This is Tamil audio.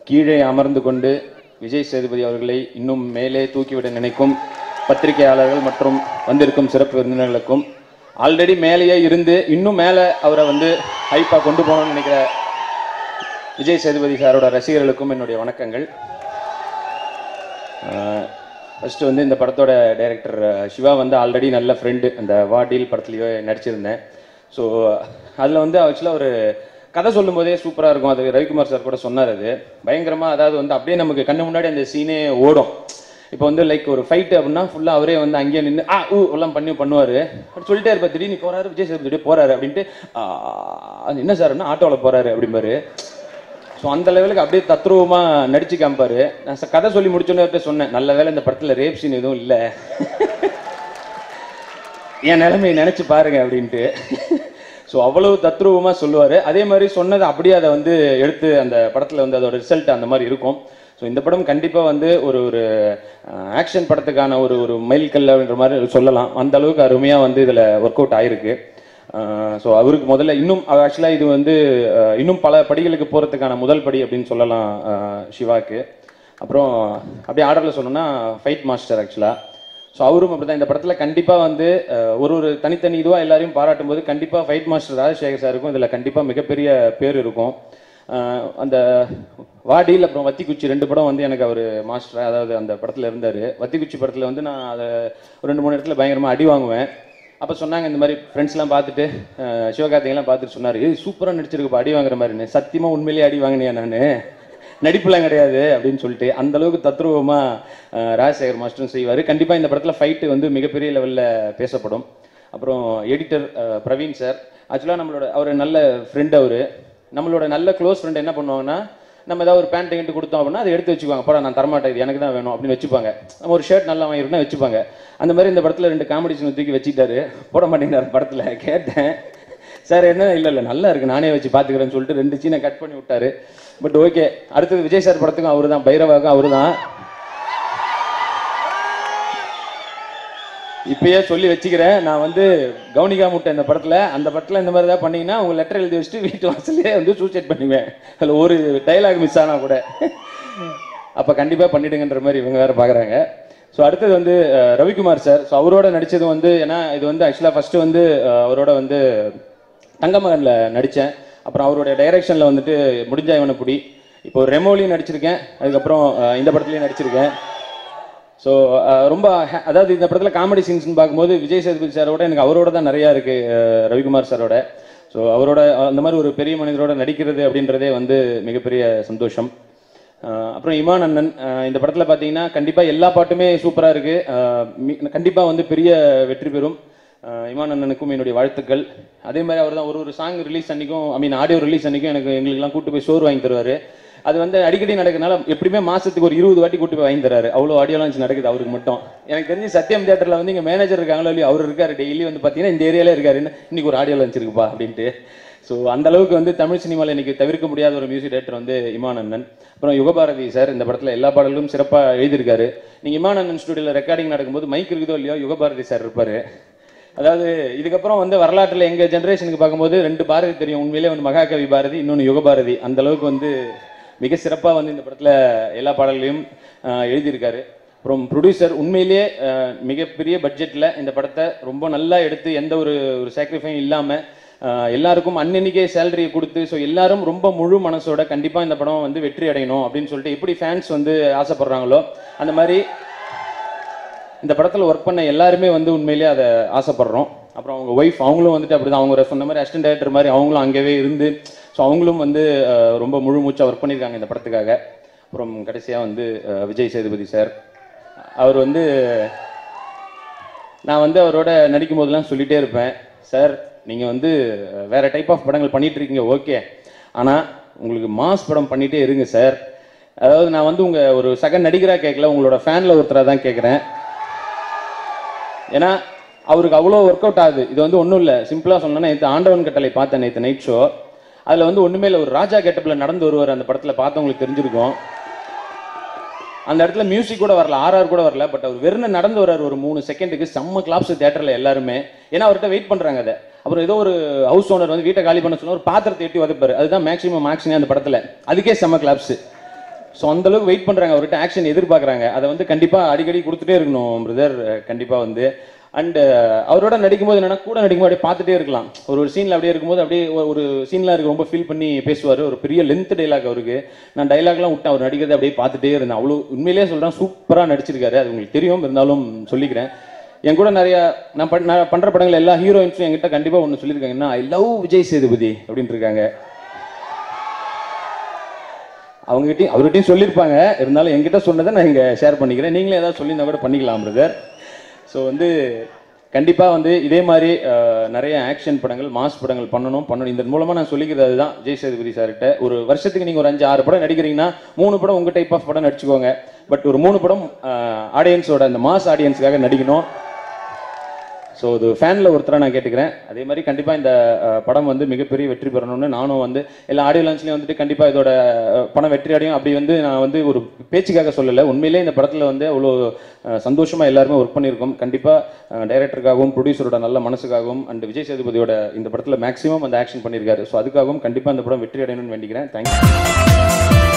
கீழே அமர்ந்து கொண்டு விஜய் சேதுபதி அவர்களை இன்னும் மேலே தூக்கிவிட நினைக்கும் பத்திரிகையாளர்கள் மற்றும் வந்திருக்கும் சிறப்பு விருந்தினர்களுக்கும் ஆல்ரெடி மேலேயே இருந்து இன்னும் மேலே அவரை வந்து ஹைப்பாக கொண்டு போகணும்னு நினைக்கிற விஜய் சேதுபதி சாரோட ரசிகர்களுக்கும் என்னுடைய வணக்கங்கள் ஃபர்ஸ்ட் வந்து இந்த படத்தோட டைரக்டர் சிவா வந்து ஆல்ரெடி நல்ல ஃப்ரெண்டு அந்த வாடில் படத்துலையோ நடிச்சிருந்தேன் ஸோ அதில் வந்து ஆக்சுவலாக ஒரு கதை சொல்லும்போதே சூப்பராக இருக்கும் அது ரவிக்குமார் சார் கூட சொன்னார் அது பயங்கரமாக அதாவது வந்து அப்படியே நமக்கு கண்ணு முன்னாடி அந்த சீனே ஓடும் இப்போ வந்து லைக் ஒரு ஃபைட் அப்படின்னா ஃபுல்லாக அவரே வந்து அங்கேயே நின்று ஆ ஊ எல்லாம் பண்ணி பண்ணுவார் அப்படி சொல்லிட்டே இருப்பார் திடீர்னு போறாரு விஜய் சேதுபதி போறாரு அப்படின்ட்டு "ஆ, அது என்ன சார்னா ஆட்டோவில் போறாரு அப்படிம்பாரு ஸோ அந்த லெவலுக்கு அப்படியே தத்ரூபமா நடிச்சு காமிப்பாரு நான் ச- கதை சொல்லி முடிச்சோன்னே அவர்கிட்ட சொன்னேன் நல்ல வேளை இந்த படத்துல ரேப் சீன் எதுவும் இல்லை என் நிலைமையை நினைச்சு பாருங்க அப்படின்ட்டு ஸோ அவ்வளவு தத்ரூபமா சொல்லுவாரு அதே மாதிரி சொன்னதை அப்படியே அதை வந்து எடுத்து அந்த படத்துல வந்து அதோட ரிசல்ட் அந்த மாதிரி இருக்கும் ஸோ இந்த படம் கண்டிப்பா வந்து ஒரு ஒரு ஆக்ஷன் படத்துக்கான ஒரு ஒரு மைல்கல் அப்படின்ற மாதிரி சொல்லலாம் அந்த அளவுக்கு அருமையா வந்து இதுல ஒர்க் அவுட் ஆயிருக்கு ஸோ அவருக்கு முதல்ல இன்னும் ஆக்சுவலாக இது வந்து அஹ், இன்னும் பல படிகளுக்கு போகிறதுக்கான முதல் படி அப்படின்னு சொல்லலாம் அஹ், சிவாக்கு அப்புறம் அப்படியே ஆர்டரில் சொல்லணும்னா ஃபைட் மாஸ்டர் ஆக்சுவலாக ஸோ அவரும் அப்படிதான் இந்த படத்தில் கண்டிப்பாக வந்து அஹ், ஒரு ஒரு தனித்தனி இதுவாக எல்லாரையும் பாராட்டும் போது கண்டிப்பாக ஃபைட் மாஸ்டர் ராஜசேகர் சாருக்கும் இதில் கண்டிப்பாக மிகப்பெரிய பேர் இருக்கும் அஹ், அந்த வாடியில் அப்புறம் வத்திக்குச்சி ரெண்டு படம் வந்து எனக்கு அவர் மாஸ்டர் அதாவது அந்த படத்தில் இருந்தார் வத்திக்குச்சி படத்தில் வந்து நான் அதை ஒரு ரெண்டு மூணு இடத்துல பயங்கரமாக அடி வாங்குவேன் அப்போ சொன்னாங்க இந்த மாதிரி ஃப்ரெண்ட்ஸ்லாம் பார்த்துட்டு அஹ், சிவகார்த்திகெல்லாம் பார்த்துட்டு சொன்னார் ஏய் சூப்பராக நடிச்சிருக்குப்பா அடி வாங்குற மாதிரின்னு சத்தியமாக உண்மையிலேயே அடி வாங்கினியா நான் நடிப்புலாம் கிடையாது அப்படின்னு சொல்லிட்டு அந்த அளவுக்கு தத்ரூபமா அஹ், ராஜசேகர் மாஸ்டரும் செய்வார் கண்டிப்பாக இந்த படத்தில் ஃபைட்டு வந்து மிகப்பெரிய லெவலில் பேசப்படும் அப்புறம் எடிட்டர் பிரவீன் சார் ஆக்சுவலாக நம்மளோட அவர் நல்ல ஃப்ரெண்ட் அவர் நம்மளோட நல்ல க்ளோஸ் ஃப்ரெண்ட் என்ன பண்ணுவாங்கன்னா நம்ம ஏதாவது ஒரு பேண்ட் கிண்ட் கொடுத்தோம் அப்படின்னா அதை எடுத்து வச்சுக்குவாங்க போடா நான் தரமாட்டேன் இது எனக்கு தான் வேணும் அப்படின்னு வச்சுப்பாங்க நம்ம ஒரு ஷர்ட் நல்லா வாங்கிருந்தா வச்சுப்பாங்க அந்த மாதிரி இந்த படத்தில் ரெண்டு காமெடி சீன் தூக்கி வச்சுக்கிட்டாரு போட மாட்டேங்கிறார் படத்தில் கேட்டேன் சார் என்ன இல்லை இல்லை நல்லா இருக்கு நானே வச்சு பார்த்துக்கிறேன்னு சொல்லிட்டு ரெண்டு சீனை கட் பண்ணி விட்டாரு பட் ஓகே அடுத்தது விஜய் சார் படத்துக்கும் அவரு தான் பைரவாக்கும் அவரு தான் இப்பயே சொல்லி வச்சுக்கிறேன் நான் வந்து கவுனிகா முட்டை இந்த படத்துல அந்த படத்துல இந்த மாதிரி தான் பண்ணீங்கன்னா உங்க லெட்டர் எழுதி வச்சுட்டு வீட்டு வாசல்லே வந்து சூசைட் பண்ணுவேன் அதில் ஒரு டைலாக் மிஸ் ஆனா கூட அப்ப கண்டிப்பா பண்ணிடுங்கன்ற மாதிரி இவங்க வேற பாக்குறாங்க ஸோ அடுத்தது வந்து அஹ், ரவிக்குமார் சார் ஸோ அவரோட நடிச்சது வந்து ஏன்னா இது வந்து ஆக்சுவலாக ஃபர்ஸ்ட் வந்து அஹ், அவரோட வந்து தங்கமகன்ல நடித்தேன் அப்புறம் அவருடைய டைரக்ஷனில் வந்துட்டு முடிஞ்சா இவனப்புடி இப்போ ரெமோலையும் நடிச்சிருக்கேன் அதுக்கப்புறம் அஹ், இந்த படத்துலையும் நடிச்சிருக்கேன் ஸோ ரொம்ப ha- அதாவது இந்த படத்தில் காமெடி சீன்ஸ்னு பார்க்கும்போது விஜய் சேதுபதி சாரோட எனக்கு அவரோட தான் நிறையா இருக்கு அஹ், ரவிக்குமார் சாரோட ஸோ அவரோட அஹ், அந்த மாதிரி ஒரு பெரிய மனிதரோட நடிக்கிறது அப்படின்றதே வந்து மிகப்பெரிய சந்தோஷம் அஹ், அப்புறம் இமான் அண்ணன் அஹ், இந்த படத்தில் பார்த்தீங்கன்னா கண்டிப்பாக எல்லா பாட்டுமே சூப்பராக இருக்கு கண்டிப்பாக வந்து பெரிய வெற்றி பெறும் அஹ், இமான் அண்ணனுக்கும் என்னுடைய வாழ்த்துக்கள் அதே மாதிரி அவர் தான் ஒரு ஒரு சாங் ரிலீஸ் அன்னைக்கும் ஐ மீன் ஆடியோ ரிலீஸ் அன்னைக்கும் எனக்கு எங்களுக்கெல்லாம் கூட்டு போய் சோறு வாங்கி தருவார் அது வந்து அடிக்கடி நடக்கிறதுனால எப்படியுமே மாசத்துக்கு ஒரு இருபது வாட்டி கூட்டு போய் வாங்கி தராரு அவ்வளோ ஆடியோ லான்ச் நடக்குது அவருக்கு மட்டும் எனக்கு தெரிஞ்சு சத்யம் தியேட்டர்ல வந்து இங்க மேனேஜர் இருக்காங்களோ இல்லையோ அவர் இருக்காரு டெய்லி வந்து பாத்தீங்கன்னா இந்த ஏரியால இருக்காரு என்ன, இன்னைக்கு ஒரு ஆடியோ லான்ச் இருக்குப்பா அப்படின்ட்டு ஸோ அந்த அளவுக்கு வந்து தமிழ் சினிமாவில் இன்னைக்கு தவிர்க்க முடியாத ஒரு மியூசிக் டேரக்டர் வந்து இமான் அண்ணன் அப்புறம் யுகபாரதி சார் இந்த படத்துல எல்லா பாடல்களும் சிறப்பாக எழுதியிருக்காரு நீங்க இமான் அண்ணன் ஸ்டுடியோவில் ரெக்கார்டிங் நடக்கும்போது மைக் இருக்குதோ இல்லையோ யுகபாரதி சார் இருப்பாரு அதாவது இதுக்கப்புறம் வந்து வரலாற்றில் எங்க ஜெனரேஷனுக்கு பார்க்கும்போது ரெண்டு பாரதி தெரியும் உண்மையிலே வந்து மகாகவி பாரதி இன்னொன்று யுகபாரதி அந்த அளவுக்கு வந்து மிக சிறப்பா வந்து இந்த படத்துல எல்லா பாடல்களையும் ஆஹ், எழுதியிருக்காரு அப்புறம் ப்ரொடியூசர் உண்மையிலேயே ஆஹ், மிகப்பெரிய பட்ஜெட்ல இந்த படத்தை ரொம்ப நல்லா எடுத்து எந்த ஒரு ஒரு சாக்ரிஃபையும் இல்லாம ஆஹ், எல்லாருக்கும் அன்னன்னைக்கே சேலரியை கொடுத்து ஸோ எல்லாரும் ரொம்ப முழு மனசோட கண்டிப்பா இந்த படம் வந்து வெற்றி அடையணும் அப்படின்னு சொல்லிட்டு எப்படி ஃபேன்ஸ் வந்து ஆசைப்படுறாங்களோ அந்த மாதிரி இந்த படத்தில் ஒர்க் பண்ண எல்லாருமே வந்து உண்மையிலேயே அதை ஆசைப்படுறோம் அப்புறம் அவங்க ஒய்ஃப் அவங்களும் வந்துட்டு அப்படிதான் அவங்க சொன்ன மாதிரி அசிஸ்டன்ட் டைரக்டர் மாதிரி அவங்களும் அங்கேயே இருந்து ஸோ அவங்களும் வந்து அஹ், ரொம்ப முழு மூச்சா ஒர்க் பண்ணியிருக்காங்க இந்த படத்துக்காக அப்புறம் கடைசியாக வந்து அஹ், விஜய் சேதுபதி சார் அவர் வந்து நான் வந்து அவரோட நடிக்கும் போதெல்லாம் சொல்லிட்டே இருப்பேன் சார் நீங்கள் வந்து அஹ், வேற டைப் ஆஃப் படங்கள் பண்ணிட்டு இருக்கீங்க ஓகே ஆனால் உங்களுக்கு மாஸ் படம் பண்ணிட்டே இருங்க சார் அதாவது நான் வந்து உங்க ஒரு சக நடிகராக கேட்கல உங்களோட ஃபேனில் ஒருத்தராக தான் கேட்குறேன் ஏன்னா அவருக்கு அவ்வளோ ஒர்க் அவுட் ஆகுது இது வந்து ஒன்றும் இல்லை சிம்பிளாக சொல்லணும்னா நேற்று ஆண்டவன் கட்டளை பார்த்தேன் நேற்று நைட் ஷோ அதில் வந்து ஒன்றுமே இல்லை ஒரு ராஜா கெட்டப்பில் நடந்து வருவார் அந்த படத்தில் பார்த்தவங்களுக்கு தெரிஞ்சிருக்கும் அந்த இடத்துல மியூசிக் கூட வரல ஆர்ஆர் கூட வரல பட் அவர் வெறும் நடந்து வர்றாரு ஒரு மூணு செகண்டுக்கு செம்ம கிளாப்ஸ் தேட்டரில் எல்லாருமே ஏன்னா அவர்கிட்ட வெயிட் பண்ணுறாங்க அதை அப்புறம் ஏதோ ஒரு ஹவுஸ் ஓனர் வந்து வீட்டை காலி பண்ண சொன்னா ஒரு பாத்திரத்தை எட்டி உதைப்பாரு அதுதான் மேக்ஸிமம் ஆக்ஷனே அந்த படத்தில் அதுக்கே செம்ம கிளாப்ஸ் ஸோ அந்த அளவுக்கு வெயிட் பண்றாங்க அவர்கிட்ட ஆக்ஷன் எதிர்பார்க்குறாங்க அதை வந்து கண்டிப்பா அடிக்கடி கொடுத்துட்டே இருக்கணும் பிரதர் கண்டிப்பா வந்து அண்ட் அவரோட நடிக்கும்போது என்னன்னா கூட நடிக்கும்போது அப்படியே பார்த்துட்டே இருக்கலாம் ஒரு ஒரு சீன்ல அப்படியே இருக்கும்போது அப்படியே ஒரு- ஒரு சீன்ல இருக்கு ரொம்ப ஃபீல் பண்ணி பேசுவார் ஒரு பெரிய லென்த் டைலாக் அவருக்கு நான் டைலாக்லாம் விட்டு அவர் நடிக்கிறதை அப்படியே பார்த்துட்டே இருந்தேன் அவ்வளோ உண்மையிலேயே சொல்றேன் சூப்பராக நடிச்சிருக்காரு அது உங்களுக்கு தெரியும் இருந்தாலும் சொல்லிக்கிறேன் என் கூட நிறைய நான் பண்- நான் பண்ற படங்கள் எல்லா ஹீரோயின்ஸும் என்கிட்ட கண்டிப்பா ஒன்று சொல்லியிருக்காங்கன்னா ஐ லவ் விஜய் சேதுபதி அப்படின்ட்டு இருக்காங்க அவங்ககிட்டயும் அவர்கிட்டயும் சொல்லியிருப்பாங்க இருந்தாலும் என்கிட்ட சொன்னதை நான் இங்கே ஷேர் பண்ணிக்கிறேன் நீங்களே ஏதாவது சொல்லியிருந்தா கூட பண்ணிக்கலாம் பிரதர் ஸோ வந்து கண்டிப்பாக வந்து இதே மாதிரி அஹ், நிறைய ஆக்ஷன் படங்கள் மாஸ் படங்கள் பண்ணணும் பண்ணணும் இந்த மூலமாக நான் சொல்லிக்கிறது அதுதான் ஜெய் சேதுபதி சார்கிட்ட ஒரு வருஷத்துக்கு நீங்கள் ஒரு அஞ்சு ஆறு படம் நடிக்கிறீங்கன்னா மூணு படம் உங்கள் டைப் ஆஃப் படம் நடிச்சுக்கோங்க பட் ஒரு மூணு படம் ஆடியன்ஸோட அந்த மாஸ் ஆடியன்ஸுக்காக நடிக்கணும் ஸோ இது ஃபேனில் ஒருத்தரை நான் கேட்டுக்கிறேன் அதே மாதிரி கண்டிப்பாக இந்த அஹ், படம் வந்து மிகப்பெரிய வெற்றி பெறணும்னு நானும் வந்து எல்லா ஆடியோ லான்ச்லேயும் வந்துட்டு கண்டிப்பாக இதோட அஹ், படம் வெற்றி அடையும் அப்படி வந்து நான் வந்து ஒரு பேச்சுக்காக சொல்லலை உண்மையிலே இந்த படத்தில் வந்து அவ்வளோ அஹ், சந்தோஷமா எல்லாருமே ஒர்க் பண்ணியிருக்கோம் கண்டிப்பாக டைரக்டருக்காகவும் ப்ரொடியூசரோட நல்ல மனசுக்காகவும் அண்ட் விஜய் சேதுபதியோட இந்த படத்தில் மேக்ஸிமம் அந்த ஆக்ஷன் பண்ணியிருக்காரு ஸோ அதுக்காகவும் கண்டிப்பாக இந்த படம் வெற்றி அடையணும்னு வேண்டிக்கிறேன் தேங்க்யூ